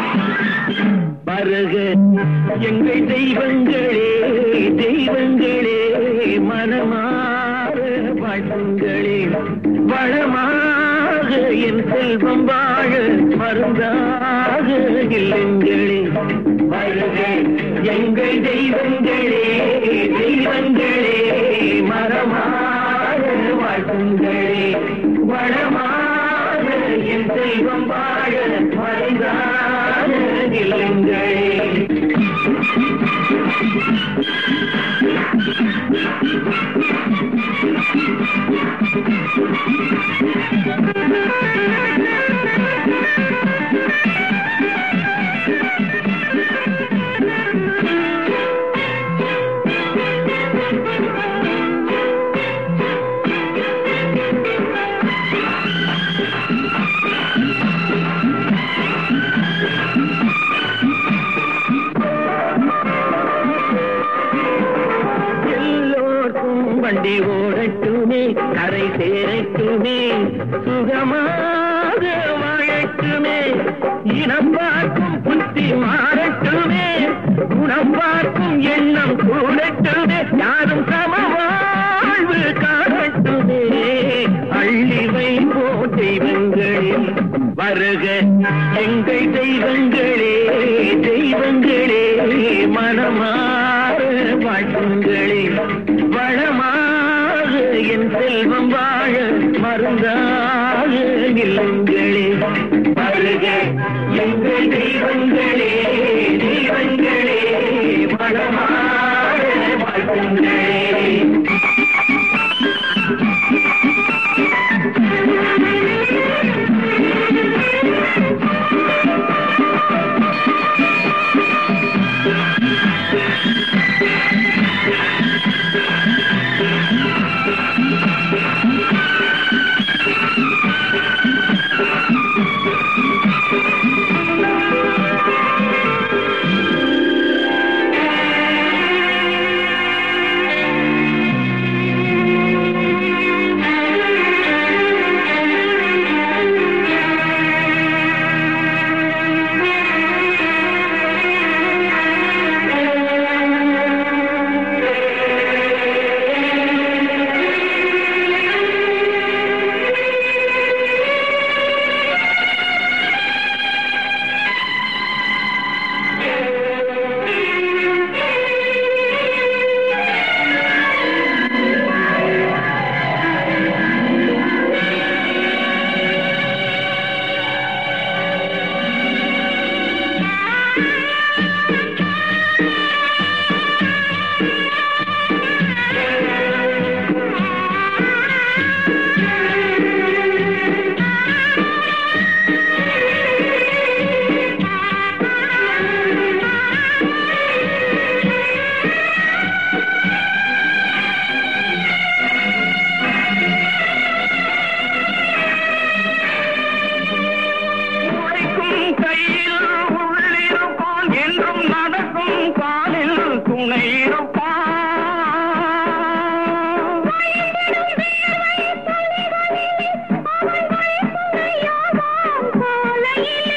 வருக எங்கள் தெய்வங்களே தெய்வங்களே மனமாற வாழ்த்துங்களே வளமாக என் செல்வம் வாழ மருந்தாக இல்லங்களே வருக எங்கள் தெய்வங்களே தெய்வங்களே மரமாக வாழ்த்துங்களே வளமாக என் செல்வம் வாழ மருந்தாக இல்லங்களே எல்லோர்க்கும் வண்டி ஓடட்டுமே கரை சேரட்டுமே சுகமாக வாழட்டுமே இனம் பார்க்கும் புத்தி மாறட்டுமே குணம் பார்க்கும் எண்ணம் கூடட்டுமே யாரும் சம வாழ்வு காணட்டுமே அள்ளிவை போ தெய்வங்களில் வருக எங்கள் தெய்வங்களே தெய்வங்களே மனமாற வாழ்த்துங்களே வளமாக என் செல்வம் வாழ மருந்தாக இல்லங்களே வருக எங்கள் தெய்வங்களே தெய்வங்களே வளமாக வாழ்த்துங்களே உழைக்கும் கையில் உள்ளிருப்பான் என்றும் நடக்கும் காலில் துணை இருப்பான் காலையிலே